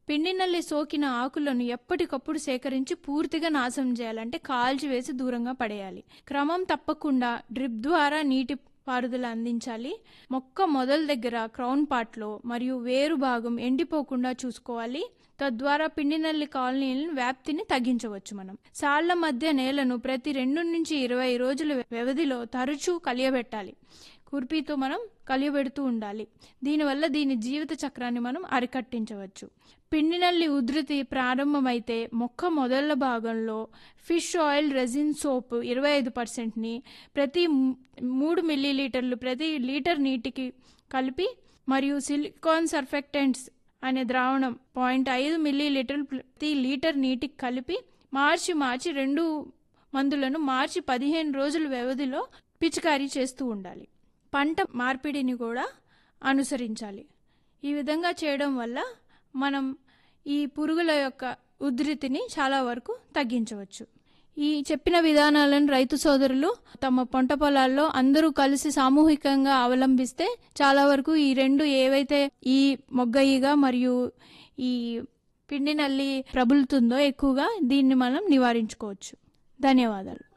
పిండి నల్లి సోకిన ఆకులను ఎప్పటికప్పుడు సేకరించి పూర్తిగా నాశనం చేయాలంటే కాల్చివేసి దూరంగా పడేయాలి క్రమం తప్పకుండా డ్రిప్ ద్వారా నీటి పారుదల అందించాలి మొక్క మొదల దగ్గర క్రౌన్ పార్ట్లో మరియు వేరు భాగం ఎండిపోకుండా చూసుకోవాలి తద్వారా పిండి నల్లి కాలనీలను వ్యాప్తిని తగ్గించవచ్చు మనం సాళ్ల మధ్య నేలను ప్రతి రెండు నుంచి ఇరవై రోజుల వ్యవధిలో తరచూ కలియబెట్టాలి కుర్పీతో మనం కలియబెడుతూ ఉండాలి దీనివల్ల దీని జీవిత చక్రాన్ని మనం అరికట్టించవచ్చు పిండి నల్లి ఉధృతి ప్రారంభమైతే మొక్క మొదళ్ళ భాగంలో ఫిష్ ఆయిల్ రెజిన్ సోప్ ఇరవై ఐదు పర్సెంట్ని ప్రతి మ్- మూడు మిల్లీ లీటర్లు ప్రతి లీటర్ నీటికి కలిపి మరియు సిలికాన్ సర్ఫెక్టెంట్స్ అనే ద్రావణం పాయింట్ ఐదు మిల్లీ లీటర్లు ప్రతి లీటర్ నీటికి కలిపి మార్చి మార్చి రెండు మందులను మార్చి పదిహేను రోజుల వ్యవధిలో పిచికారీ చేస్తూ ఉండాలి పంట మార్పిడిని కూడా అనుసరించాలి ఈ విధంగా చేయడం వల్ల మనం ఈ పురుగుల యొక్క ఉధృతిని చాలా వరకు తగ్గించవచ్చు ఈ చెప్పిన విధానాలను రైతు సోదరులు తమ పంట పొలాల్లో అందరూ కలిసి సామూహికంగా అవలంబిస్తే చాలా వరకు ఈ రెండు ఏవైతే ఈ మొగ్గ ఈగ మరియు ఈ పిండి నల్లి ప్రబులుతుందో ఎక్కువగా దీన్ని మనం నివారించుకోవచ్చు ధన్యవాదాలు